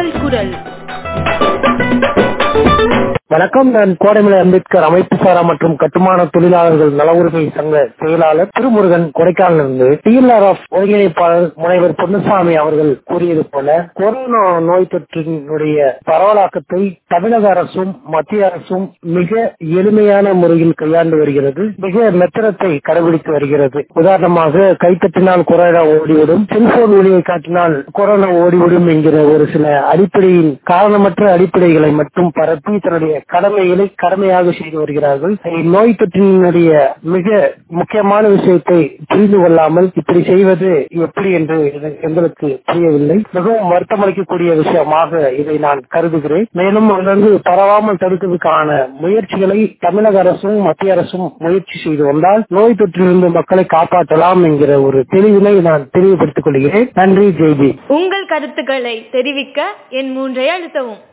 மக்கள் குரல் வணக்கம் நான் கோடைமலை அம்பேத்கர் அமைப்பு சாரா மற்றும் கட்டுமான தொழிலாளர்கள் நல உரிமை சங்க செயலாளர் திருமுருகன் கொடைக்கானலிருந்து டிஎல்ஆர்எஃப் ஒருங்கிணைப்பாளர் முனைவர் பொன்னுசாமி அவர்கள் கூறியது போல கொரோனா நோய் தொற்றினுடைய பரவலாக்கத்தை தமிழக அரசும் மத்திய அரசும் மிக எளிமையான முறையில் கையாண்டு வருகிறது மிக மெத்தனத்தை கடைபிடித்து வருகிறது உதாரணமாக கைத்தட்டினால் கொரோனா ஓடிவிடும் செல்போன் ஒளியை காட்டினால் கொரோனா ஓடிவிடும் என்கிற ஒரு சில அடிப்படையின் காரணமற்ற அடிப்படைகளை மட்டும் பரப்பி தன்னுடைய கடமைகளை கடமையாக செய்து வருகிறார்கள் நோய் தொற்றினுடைய மிக முக்கியமான விஷயத்தை புரிந்து கொள்ளாமல் இப்படி செய்வது எப்படி என்று என- எங்களுக்கு புரியவில்லை மிகவும் வருத்தமளிக்கக்கூடிய விஷயமாக இதை நான் கருதுகிறேன் மேலும் அதிலிருந்து பரவாமல் தடுப்பதற்கான முயற்சிகளை தமிழக அரசும் மத்திய அரசும் முயற்சி செய்து வந்தால் நோய் தொற்றிலிருந்து மக்களை காப்பாற்றலாம் என்கிற ஒரு தெளிவினை நான் தெளிவுபடுத்திக் கொள்கிறேன் நன்றி ஜெய்பி உங்கள் கருத்துக்களை தெரிவிக்க என் மூன்றை அழுத்தவும்